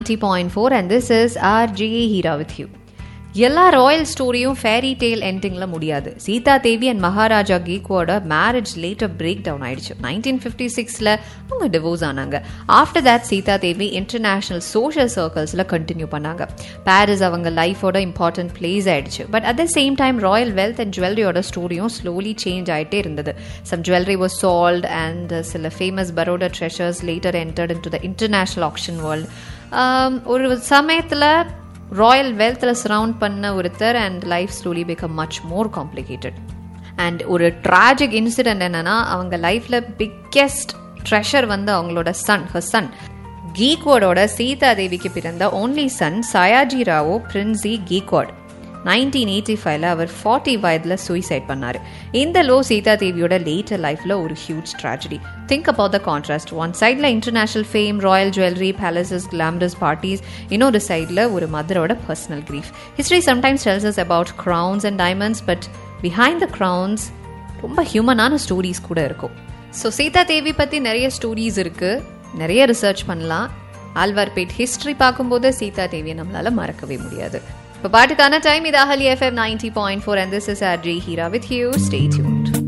90.4 and this is RJ Hira with you. எல்லா royal ஸ்டோரியும் fairy tale எண்டிங்கில் முடியாது சீதா தேவி அண்ட் மகாராஜா கீக்வோட மேரேஜ் லேட்டர் பிரேக் டவுன் ஆயிடுச்சு நைன்டீன் ஃபிஃப்டி சிக்ஸில் அவங்க டிவோர்ஸ் ஆனாங்க after that Sita Devi international social சர்க்கிள்ஸில் கண்டினியூ பண்ணாங்க பாரிஸ் அவங்க லைஃபோட இம்பார்ட்டன்ட் பிளேஸ் ஆயிடுச்சு but at the same time royal wealth and ஜுவல்லரியோட ஸ்டோரியும் ஸ்லோலி சேஞ்ச் ஆகிட்டே இருந்தது some jewellery was sold and சில famous Baroda treasures later entered into the international option world ஒரு சமயத்தில் ராயல் வெல்த்தில் சரவுண்ட் பண்ண ஒருத்தர் and life slowly become much more complicated and ஒரு ட்ராஜிக் இன்சிடென்ட் என்னன்னா அவங்க லைஃப்ல பிக்கெஸ்ட் ட்ரெஷர் வந்து அவங்களோட சன் ஹர் சன் கீக்வாடோட சீதா தேவிக்கு பிறந்த only son Sayaji Rao Princie Gaekwad nineteen eighty ஃபைவ்ல அவர் ஃபார்ட்டி வயதில் சூசைட் பண்ணார் இந்த லோ சீதா தேவியோட லேட்டர் லைஃப்பில் ஒரு huge tragedy think about the contrast one சைடில் international fame royal jewellery palaces glamorous parties இன்னொரு சைடில் ஒரு மதரோட personal grief history sometimes tells us about crowns and diamonds but behind the crowns ரொம்ப ஹியூமனான ஸ்டோரிஸ் கூட இருக்கும் ஸோ சீதா தேவி பற்றி நிறைய ஸ்டோரிஸ் இருக்குது நிறைய ரிசர்ச் பண்ணலாம் ஆழ்வார்பேட் ஹிஸ்ட்ரி பார்க்கும்போது சீதா தேவியை நம்மளால மறக்கவே முடியாது இப்போ பாட்டுக்கான டைம் இது அஹலி FM ninety point four and this is R G Hira with you stay tuned